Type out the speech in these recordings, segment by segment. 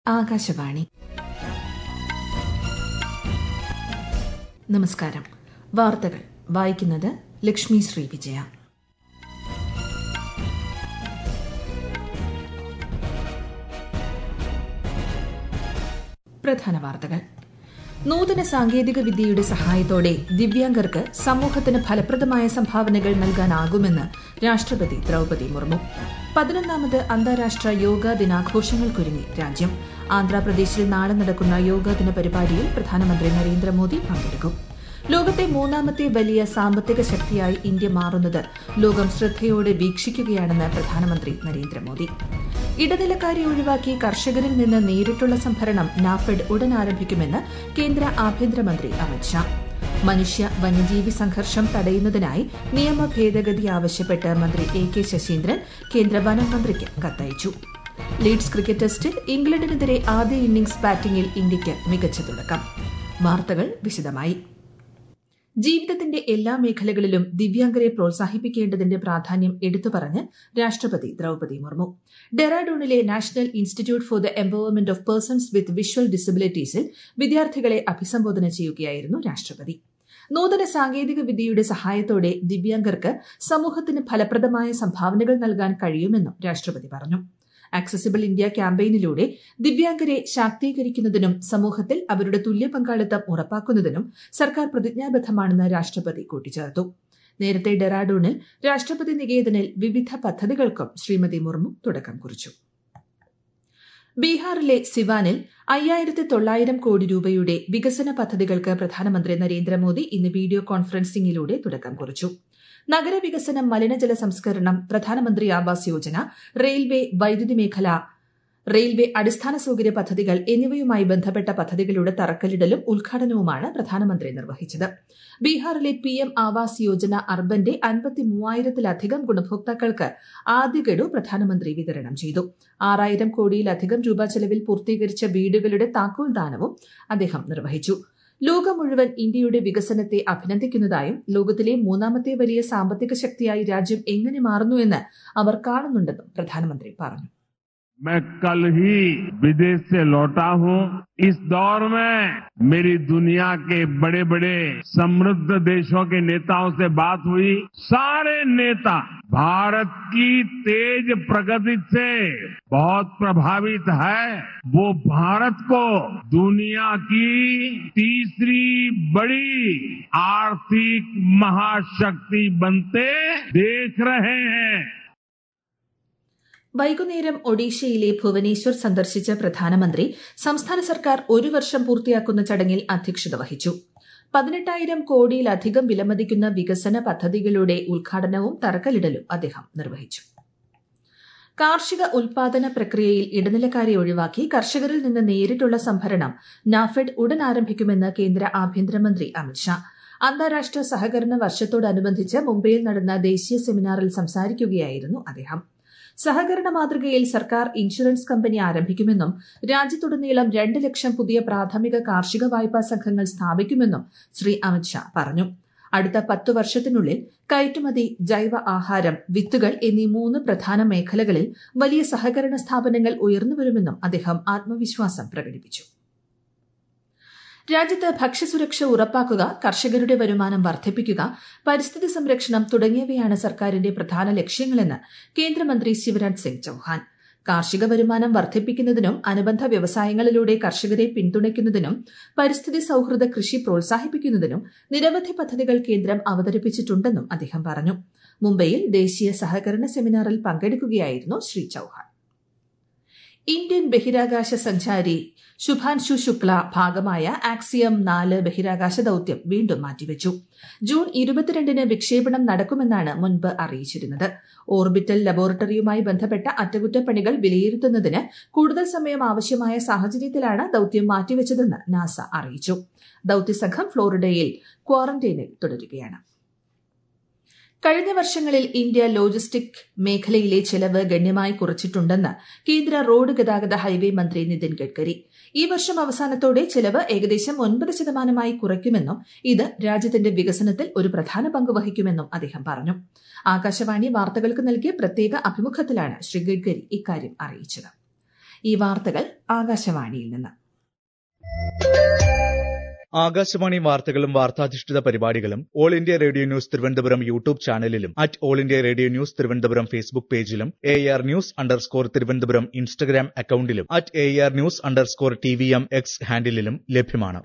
ആകാശവാണി നമസ്കാരം വാർത്തകൾ വായിക്കുന്നത് ലക്ഷ്മി ശ്രീ വിജയ പ്രധാന വാർത്തകൾ നൂതന സാങ്കേതിക വിദ്യയുടെ സഹായത്തോടെ ദിവ്യാംഗർക്ക് സമൂഹത്തിന് ഫലപ്രദമായ സംഭാവനകൾ നൽകാനാകുമെന്ന് രാഷ്ട്രപതി ദ്രൌപതി മുർമു പതിനൊന്നാമത് അന്താരാഷ്ട്ര യോഗാ ദിനാഘോഷങ്ങൾക്കൊരുങ്ങി രാജ്യം ആന്ധ്രാപ്രദേശിൽ നാളെ നടക്കുന്ന യോഗാ ദിന പരിപാടിയിൽ പ്രധാനമന്ത്രി നരേന്ദ്രമോദി പങ്കെടുക്കും ലോകത്തെ മൂന്നാമത്തെ വലിയ സാമ്പത്തിക ശക്തിയായി ഇന്ത്യ മാറുന്നത് ലോകം ശ്രദ്ധയോടെ വീക്ഷിക്കുകയാണെന്ന് പ്രധാനമന്ത്രി നരേന്ദ്രമോദി ഇടനിലക്കാരെ ഒഴിവാക്കി കർഷകരിൽ നിന്ന് നേരിട്ടുള്ള സംഭരണം നാഫെഡ് ഉടൻ ആരംഭിക്കുമെന്ന് കേന്ദ്ര ആഭ്യന്തരമന്ത്രി അമിത്ഷാ മനുഷ്യ വന്യജീവി സംഘർഷം തടയുന്നതിനായി നിയമ ഭേദഗതി ആവശ്യപ്പെട്ട് മന്ത്രി എ കെ ശശീന്ദ്രൻ കേന്ദ്ര വനം മന്ത്രിക്ക് കത്തയച്ചു ലീഡ്സ് ക്രിക്കറ്റ് ടെസ്റ്റിൽ ഇംഗ്ലണ്ടിനെതിരെ ആദ്യ ഇന്നിംഗ്സ് ബാറ്റിംഗിൽ ഇന്ത്യയ്ക്ക് മികച്ച തുടക്കം വാർത്തകൾ വിശദമായി ജീവിതത്തിന്റെ എല്ലാ മേഖലകളിലും ദിവ്യാംഗരെ പ്രോത്സാഹിപ്പിക്കേണ്ടതിന്റെ പ്രാധാന്യം എടുത്തു പറഞ്ഞ് രാഷ്ട്രപതി ദ്രൌപതി മുർമു ഡെറാഡൂണിലെ national institute for the empowerment of persons with visual ഡിസബിലിറ്റീസിൽ വിദ്യാർത്ഥികളെ അഭിസംബോധന ചെയ്യുകയായിരുന്നു രാഷ്ട്രപതി നൂതന സാങ്കേതിക വിദ്യയുടെ സഹായത്തോടെ ദിവ്യാംഗർക്ക് സമൂഹത്തിന് ഫലപ്രദമായ സംഭാവനകൾ നൽകാൻ കഴിയുമെന്നും രാഷ്ട്രപതി പറഞ്ഞു ആക്സസിബിൾ ഇന്ത്യ ക്യാമ്പയിനിലൂടെ ദിവ്യാംഗരെ ശാക്തീകരിക്കുന്നതിനും സമൂഹത്തിൽ അവരുടെ തുല്യ പങ്കാളിത്തം ഉറപ്പാക്കുന്നതിനും സർക്കാർ പ്രതിജ്ഞാബദ്ധമാണെന്ന് രാഷ്ട്രപതി കൂട്ടിച്ചേർത്തു നേരത്തെ ഡെറാഡൂണിൽ രാഷ്ട്രപതി നികേതനിൽ വിവിധ പദ്ധതികൾക്കും ശ്രീമതി മുർമു തുടക്കം കുറിച്ചു ബീഹാറിലെ സിവാനിൽ അയ്യായിരത്തി തൊള്ളായിരം കോടി രൂപയുടെ വികസന പദ്ധതികൾക്ക് പ്രധാനമന്ത്രി നരേന്ദ്രമോദി ഇന്ന് വീഡിയോ കോൺഫറൻസിംഗിലൂടെ തുടക്കം കുറിച്ചു നഗരവികസനം മലിനജല സംസ്കരണം പ്രധാനമന്ത്രി ആവാസ് യോജന റെയിൽവേ വൈദ്യുതി മേഖല റെയിൽവേ അടിസ്ഥാന സൌകര്യ പദ്ധതികൾ എന്നിവയുമായി ബന്ധപ്പെട്ട പദ്ധതികളുടെ തറക്കല്ലിടലും ഉദ്ഘാടനവുമാണ് പ്രധാനമന്ത്രി നിർവഹിച്ചത് ബീഹാറിലെ പി എം ആവാസ് യോജന അർബന്റെ അൻപത്തി മൂവായിരത്തിലധികം ഗുണഭോക്താക്കൾക്ക് ആദ്യ ഗഡു പ്രധാനമന്ത്രി വിതരണം ചെയ്തു ആറായിരം കോടിയിലധികം രൂപ ചെലവിൽ പൂർത്തീകരിച്ച വീടുകളുടെ താക്കോൽദാനവും അദ്ദേഹം നിർവഹിച്ചു ലോകം മുഴുവൻ ഇന്ത്യയുടെ വികസനത്തെ അഭിനന്ദിക്കുന്നതായും ലോകത്തിലെ മൂന്നാമത്തെ വലിയ സാമ്പത്തിക ശക്തിയായി രാജ്യം എങ്ങനെ മാറുന്നുവെന്ന് അവർ കാണുന്നുണ്ടെന്നും പ്രധാനമന്ത്രി പറഞ്ഞു मैं कल ही विदेश से लौटा हूं इस दौर में मेरी दुनिया के बड़े बड़े समृद्ध देशों के नेताओं से बात हुई सारे नेता भारत की तेज प्रगति से बहुत प्रभावित है वो भारत को दुनिया की तीसरी बड़ी आर्थिक महाशक्ति बनते देख रहे हैं വൈകുന്നേരം ഒഡീഷയിലെ ഭുവനേശ്വർ സന്ദർശിച്ച പ്രധാനമന്ത്രി സംസ്ഥാന സർക്കാർ ഒരു വർഷം പൂർത്തിയാക്കുന്ന ചടങ്ങിൽ അധ്യക്ഷത വഹിച്ചു പതിനെട്ടായിരം കോടിയിലധികം വിലമതിക്കുന്ന വികസന പദ്ധതികളുടെ ഉദ്ഘാടനവും തറക്കല്ലിടലും അദ്ദേഹം നിർവഹിച്ചു കാർഷിക ഉൽപാദന പ്രക്രിയയിൽ ഇടനിലക്കാരെ ഒഴിവാക്കി കർഷകരിൽ നിന്ന് നേരിട്ടുള്ള സംഭരണം നാഫെഡ് ഉടൻ ആരംഭിക്കുമെന്ന് കേന്ദ്ര ആഭ്യന്തരമന്ത്രി അമിത്ഷാ അന്താരാഷ്ട്ര സഹകരണ വർഷത്തോടനുബന്ധിച്ച് മുംബൈയിൽ നടന്ന ദേശീയ സെമിനാറിൽ സംസാരിക്കുകയായിരുന്നു അദ്ദേഹം സഹകരണ മാതൃകയിൽ സർക്കാർ ഇൻഷുറൻസ് കമ്പനി ആരംഭിക്കുമെന്നും രാജ്യത്തുടനീളം രണ്ട് ലക്ഷം പുതിയ പ്രാഥമിക കാർഷിക വായ്പാ സംഘങ്ങൾ സ്ഥാപിക്കുമെന്നും ശ്രീ അമിത്ഷാ പറഞ്ഞു അടുത്ത പത്തു വർഷത്തിനുള്ളിൽ കയറ്റുമതി ജൈവ ആഹാരം വിത്തുകൾ എന്നീ മൂന്ന് പ്രധാന മേഖലകളിൽ വലിയ സഹകരണ സ്ഥാപനങ്ങൾ ഉയർന്നുവരുമെന്നും അദ്ദേഹം ആത്മവിശ്വാസം പ്രകടിപ്പിച്ചു രാജ്യത്ത് ഭക്ഷ്യസുരക്ഷ ഉറപ്പാക്കുക കർഷകരുടെ വരുമാനം വർദ്ധിപ്പിക്കുക പരിസ്ഥിതി സംരക്ഷണം തുടങ്ങിയവയാണ് സർക്കാരിന്റെ പ്രധാന ലക്ഷ്യങ്ങളെന്ന് കേന്ദ്രമന്ത്രി ശിവരാജ് സിംഗ് ചൌഹാൻ കാർഷിക വരുമാനം വർദ്ധിപ്പിക്കുന്നതിനും അനുബന്ധ വ്യവസായങ്ങളിലൂടെ കർഷകരെ പിന്തുണയ്ക്കുന്നതിനും പരിസ്ഥിതി സൌഹൃദ കൃഷി പ്രോത്സാഹിപ്പിക്കുന്നതിനും നിരവധി പദ്ധതികൾ കേന്ദ്രം അവതരിപ്പിച്ചിട്ടുണ്ടെന്നും അദ്ദേഹം പറഞ്ഞു മുംബൈയിൽ ദേശീയ സഹകരണ സെമിനാറിൽ പങ്കെടുക്കുകയായിരുന്നു ശ്രീ ചൌഹാൻ ഇന്ത്യൻ ബഹിരാകാശ സഞ്ചാരി ശുഭാൻശു ശുക്ല ഭാഗമായ ആക്സിയം നാല് ബഹിരാകാശ ദൌത്യം വീണ്ടും മാറ്റിവെച്ചു ജൂൺ ഇരുപത്തിരണ്ടിന് വിക്ഷേപണം നടക്കുമെന്നാണ് മുൻപ് അറിയിച്ചിരുന്നത് ഓർബിറ്റൽ ലബോറട്ടറിയുമായി ബന്ധപ്പെട്ട അറ്റകുറ്റപ്പണികൾ വിലയിരുത്തുന്നതിന് കൂടുതൽ സമയം ആവശ്യമായ സാഹചര്യത്തിലാണ് ദൌത്യം മാറ്റിവെച്ചതെന്ന് നാസ അറിയിച്ചു ദൌത്യസംഘം ഫ്ലോറിഡയിൽ ക്വാറന്റൈനിൽ തുടരുകയാണ് കഴിഞ്ഞ വർഷങ്ങളിൽ ഇന്ത്യ ലോജിസ്റ്റിക് മേഖലയിലെ ചെലവ് ഗണ്യമായി കുറച്ചിട്ടുണ്ടെന്ന് കേന്ദ്ര റോഡ് ഗതാഗത ഹൈവേ മന്ത്രി നിതിൻ ഗഡ്കരി ഈ വർഷം അവസാനത്തോടെ ചെലവ് ഏകദേശം ഒൻപത് ശതമാനമായി കുറയ്ക്കുമെന്നും ഇത് രാജ്യത്തിന്റെ വികസനത്തിൽ ഒരു പ്രധാന പങ്ക് വഹിക്കുമെന്നും അദ്ദേഹം പറഞ്ഞു ആകാശവാണി വാർത്തകൾക്ക് നൽകിയ പ്രത്യേക അഭിമുഖത്തിലാണ് ശ്രീ ഗഡ്കരി ഇക്കാര്യം അറിയിച്ചത് ഈ വാർത്തകൾ ആകാശവാണിയിൽ നിന്ന് ആകാശവാണി വാർത്തകളും വാർത്താധിഷ്ഠിത പരിപാടികളും all India radio news Thiruvananthapuram YouTube ചാനലിലും at all India radio news Thiruvananthapuram Facebook പേജിലും A R news underscore Thiruvananthapuram Instagram അക്കൌണ്ടിലും at A R news underscore T V M X ഹാൻഡിലും ലഭ്യമാണ്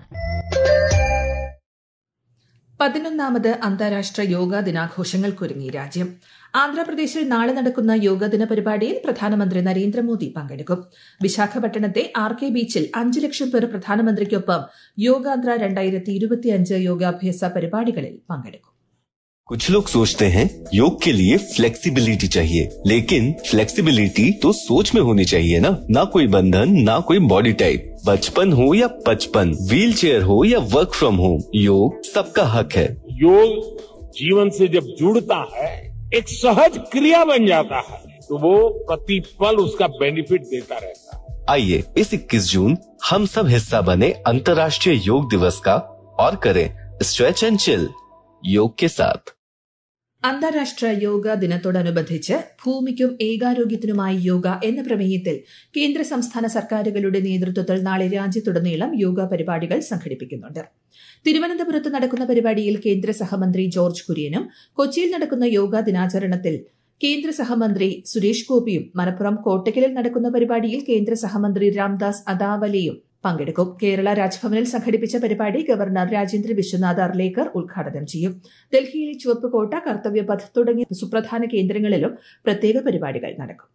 പതിനൊന്നാമത് അന്താരാഷ്ട്ര യോഗാ ദിനാഘോഷങ്ങൾക്കൊരുങ്ങി രാജ്യം ആന്ധ്രാപ്രദേശിൽ നാളെ നടക്കുന്ന യോഗ ദിന പരിപാടിയിൽ പ്രധാനമന്ത്രി നരേന്ദ്രമോദി പങ്കെടുക്കും വിശാഖപട്ടണത്തെ ആർ കെ ബീച്ചിൽ അഞ്ച് ലക്ഷം പേർ പ്രധാനമന്ത്രിക്കൊപ്പം യോഗാന്ധ്ര രണ്ടായിരത്തി ഇരുപത്തിയഞ്ച് യോഗാഭ്യാസ പരിപാടികളിൽ പങ്കെടുക്കും कुछ लोग सोचते हैं योग के लिए फ्लेक्सिबिलिटी चाहिए लेकिन फ्लेक्सिबिलिटी तो सोच में होनी चाहिए ना ना कोई बंधन ना कोई बॉडी टाइप बचपन हो या पचपन व्हील चेयर हो या वर्क फ्रॉम होम योग सबका हक है योग जीवन से जब जुड़ता है एक सहज क्रिया बन जाता है तो वो प्रतिपल उसका बेनिफिट देता रहता है आइए इस 21 जून हम सब हिस्सा बने अंतर्राष्ट्रीय योग दिवस का और करें स्ट्रेच एंड चिल योग के साथ അന്താരാഷ്ട്ര യോഗ ദിനത്തോടനുബന്ധിച്ച് ഭൂമിക്കും ഏകാരോഗ്യത്തിനുമായി യോഗ എന്ന പ്രമേയത്തിൽ കേന്ദ്ര സംസ്ഥാന സർക്കാരുകളുടെ നേതൃത്വത്തിൽ നാളെ രാജ്യത്തുടനീളം യോഗ പരിപാടികൾ സംഘടിപ്പിക്കുന്നുണ്ട് തിരുവനന്തപുരത്ത് നടക്കുന്ന പരിപാടിയിൽ കേന്ദ്ര സഹമന്ത്രി ജോർജ് കുര്യനും കൊച്ചിയിൽ നടക്കുന്ന യോഗ ദിനാചരണത്തിൽ കേന്ദ്ര സഹമന്ത്രി സുരേഷ് ഗോപിയും മലപ്പുറം കോട്ടക്കലിൽ നടക്കുന്ന പരിപാടിയിൽ കേന്ദ്ര സഹമന്ത്രി രാംദാസ് അദാവലെയും പങ്കെടുക്കും കേരള രാജ്ഭവനിൽ സംഘടിപ്പിച്ച പരിപാടി ഗവർണർ രാജേന്ദ്ര വിശ്വനാഥ് അർലേക്കർ ഉദ്ഘാടനം ചെയ്യും ഡൽഹിയിലെ ചുവപ്പുകോട്ട കർത്തവ്യപഥ് തുടങ്ങിയ സുപ്രധാന കേന്ദ്രങ്ങളിലും പ്രത്യേക പരിപാടികൾ നടക്കും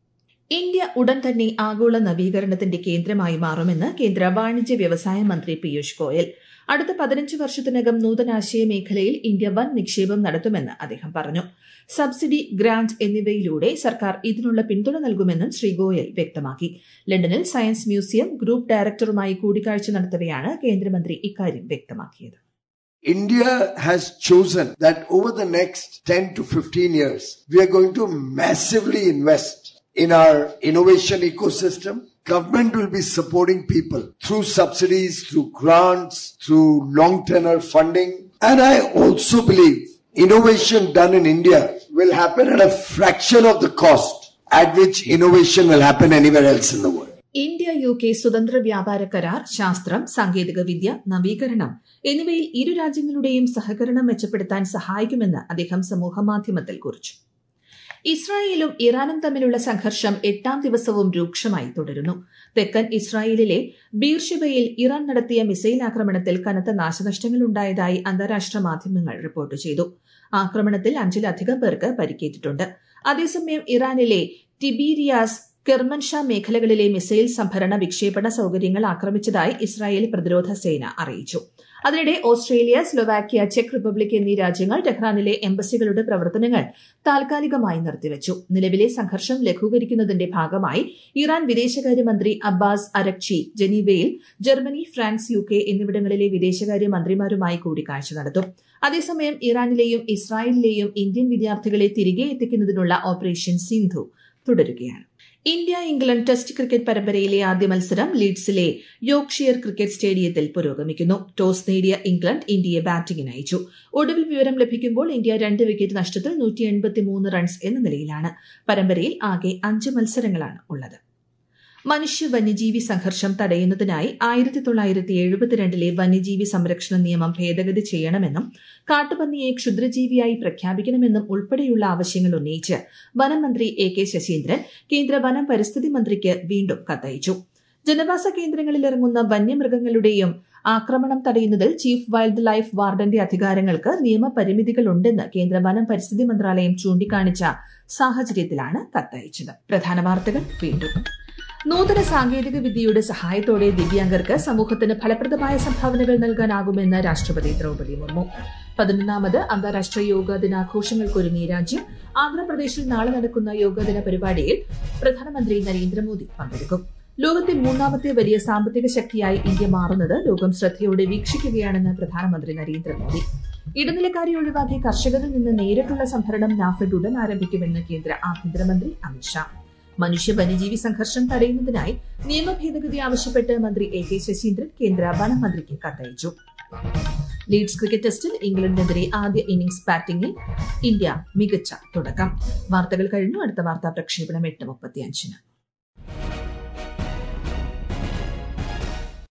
ഇന്ത്യ ഉടൻ തന്നെ ആഗോള നവീകരണത്തിന്റെ കേന്ദ്രമായി മാറുമെന്ന് കേന്ദ്ര വാണിജ്യ വ്യവസായ മന്ത്രി പീയൂഷ് ഗോയൽ അടുത്ത പതിനഞ്ച് വർഷത്തിനകം നൂതനാശയ മേഖലയിൽ ഇന്ത്യ വൻ നിക്ഷേപം നടത്തുമെന്ന് അദ്ദേഹം പറഞ്ഞു സബ്സിഡി ഗ്രാന്റ് എന്നിവയിലൂടെ സർക്കാർ ഇതിനുള്ള പിന്തുണ നൽകുമെന്നും ശ്രീ ഗോയൽ വ്യക്തമാക്കി ലണ്ടനിൽ സയൻസ് മ്യൂസിയം ഗ്രൂപ്പ് ഡയറക്ടറുമായി കൂടിക്കാഴ്ച നടത്തവെയാണ് കേന്ദ്രമന്ത്രി ഇക്കാര്യം വ്യക്തമാക്കിയത് India has chosen that over the next 10 to 15 years, we are going to massively invest in our innovation ecosystem. Government will be supporting people through subsidies, through grants, through long tenor funding. And I also believe innovation done in India will happen at a fraction of the cost at which innovation will happen anywhere else in the world. India U K സ്വതന്ത്ര വ്യാപാര കരാർ ശാസ്ത്രം സാങ്കേതിക വിദ്യ നവീകരണം എന്നിവയിൽ ഇരു രാജ്യങ്ങളുടെയും സഹകരണം മെച്ചപ്പെടുത്താൻ സഹായിക്കുമെന്ന് അദ്ദേഹം സമൂഹമാധ്യമത്തിൽ കുറിച്ചു ഇസ്രായേലും ഇറാനും തമ്മിലുള്ള സംഘർഷം എട്ടാം ദിവസവും രൂക്ഷമായി തുടരുന്നു തെക്കൻ ഇസ്രായേലിലെ ബീർഷിബയിൽ ഇറാൻ നടത്തിയ മിസൈൽ ആക്രമണത്തിൽ കനത്ത നാശനഷ്ടങ്ങളുണ്ടായതായി അന്താരാഷ്ട്ര മാധ്യമങ്ങൾ റിപ്പോർട്ട് ചെയ്തു ആക്രമണത്തിൽ അഞ്ചിലധികം പേർക്ക് പരിക്കേറ്റിട്ടുണ്ട് അതേസമയം ഇറാനിലെ ടിബീരിയാസ് കെർമൻഷാ മേഖലകളിലെ മിസൈൽ സംഭരണ വിക്ഷേപണ സൌകര്യങ്ങൾ ആക്രമിച്ചതായി ഇസ്രായേൽ പ്രതിരോധ സേന അറിയിച്ചു അതിനിടെ ഓസ്ട്രേലിയ സ്ലൊവാക്യ ചെക്ക് റിപ്പബ്ലിക് എന്നീ രാജ്യങ്ങൾ ടെഹ്റാനിലെ എംബസികളുടെ പ്രവർത്തനങ്ങൾ താൽക്കാലികമായി നിർത്തിവച്ചു നിലവിലെ സംഘർഷം ലഘൂകരിക്കുന്നതിന്റെ ഭാഗമായി ഇറാൻ വിദേശകാര്യമന്ത്രി അബ്ബാസ് അരക്ചി ജനീവയിൽ ജർമ്മനി ഫ്രാൻസ് യു കെ എന്നിവിടങ്ങളിലെ വിദേശകാര്യ മന്ത്രിമാരുമായി കൂടിക്കാഴ്ച നടത്തും അതേസമയം ഇറാനിലെയും ഇസ്രായേലിലെയും ഇന്ത്യൻ വിദ്യാർത്ഥികളെ തിരികെ എത്തിക്കുന്നതിനുള്ള ഓപ്പറേഷൻ സിന്ധു തുടരുകയാണ് ഇന്ത്യ ഇംഗ്ലണ്ട് ടെസ്റ്റ് ക്രിക്കറ്റ് പരമ്പരയിലെ ആദ്യ മത്സരം ലീഡ്സിലെ യോർക്ഷിയർ ക്രിക്കറ്റ് സ്റ്റേഡിയത്തിൽ പുരോഗമിക്കുന്നു ടോസ് നേടിയ ഇംഗ്ലണ്ട് ഇന്ത്യയെ ബാറ്റിംഗിന് അയച്ചു ഒടുവിൽ വിവരം ലഭിക്കുമ്പോൾ ഇന്ത്യ രണ്ട് വിക്കറ്റ് നഷ്ടത്തിൽ നൂറ്റി റൺസ് എന്ന നിലയിലാണ് പരമ്പരയിൽ ആകെ അഞ്ച് മത്സരങ്ങളാണ് ഉള്ളത് മനുഷ്യ വന്യജീവി സംഘർഷം തടയുന്നതിനായി ആയിരത്തി തൊള്ളായിരത്തി എഴുപത്തിരണ്ടിലെ വന്യജീവി സംരക്ഷണ നിയമം ഭേദഗതി ചെയ്യണമെന്നും കാട്ടുപന്നിയെ ക്ഷുദ്രജീവിയായി പ്രഖ്യാപിക്കണമെന്നും ഉൾപ്പെടെയുള്ള ആവശ്യങ്ങൾ ഉന്നയിച്ച് വനം മന്ത്രി എ കെ ശശീന്ദ്രൻ കേന്ദ്ര വനം പരിസ്ഥിതി മന്ത്രിക്ക് വീണ്ടും കത്തയച്ചു ജനവാസ കേന്ദ്രങ്ങളിൽ ഇറങ്ങുന്ന വന്യമൃഗങ്ങളുടെയും ആക്രമണം തടയുന്നതിൽ ചീഫ് വൈൽഡ് ലൈഫ് വാർഡന്റെ അധികാരങ്ങൾക്ക് നിയമപരിമിതികളുണ്ടെന്ന് കേന്ദ്ര വനം പരിസ്ഥിതി മന്ത്രാലയം ചൂണ്ടിക്കാണിച്ച സാഹചര്യത്തിലാണ് കത്തയച്ചത് പ്രധാന വാർത്തകൾ വീണ്ടും നൂതന സാങ്കേതിക വിദ്യയുടെ സഹായത്തോടെ ദിവ്യാംഗർക്ക് സമൂഹത്തിന് ഫലപ്രദമായ സംഭാവനകൾ നൽകാനാകുമെന്ന് രാഷ്ട്രപതി ദ്രൌപദി മുർമു പതിനൊന്നാമത് അന്താരാഷ്ട്ര യോഗ ദിനാഘോഷങ്ങൾക്കൊരുങ്ങിയ രാജ്യം ആന്ധ്രാപ്രദേശിൽ നാളെ നടക്കുന്ന യോഗ ദിന പരിപാടിയിൽ പ്രധാനമന്ത്രി നരേന്ദ്രമോദി പങ്കെടുക്കും ലോകത്തെ മൂന്നാമത്തെ വലിയ സാമ്പത്തിക ശക്തിയായി ഇന്ത്യ മാറുന്നത് ലോകം ശ്രദ്ധയോടെ വീക്ഷിക്കുകയാണെന്ന് പ്രധാനമന്ത്രി നരേന്ദ്രമോദി ഇടനിലക്കാരെ ഒഴിവാക്കി കർഷകരിൽ നിന്ന് നേരിട്ടുള്ള സംഭരണം നാഫെഡ് ഉടൻ ആരംഭിക്കുമെന്ന് കേന്ദ്ര ആഭ്യന്തരമന്ത്രി അമിത്ഷാ മനുഷ്യ വന്യജീവി സംഘർഷം തടയുന്നതിനായി നിയമ ഭേദഗതി ആവശ്യപ്പെട്ട് മന്ത്രി എ കെ ശശീന്ദ്രൻ കേന്ദ്ര വനമന്ത്രിക്ക് കത്തയച്ചു ലീഡ്സ് ക്രിക്കറ്റ് ടെസ്റ്റിൽ ഇംഗ്ലണ്ടിനെതിരെ ആദ്യ ഇന്നിംഗ്സ് ബാറ്റിംഗിൽ ഇന്ത്യ മികച്ച തുടക്കം വാർത്തകൾ കഴിഞ്ഞു അടുത്ത വാർത്താ പ്രക്ഷേപണം എട്ട് മുപ്പത്തിയഞ്ചിന്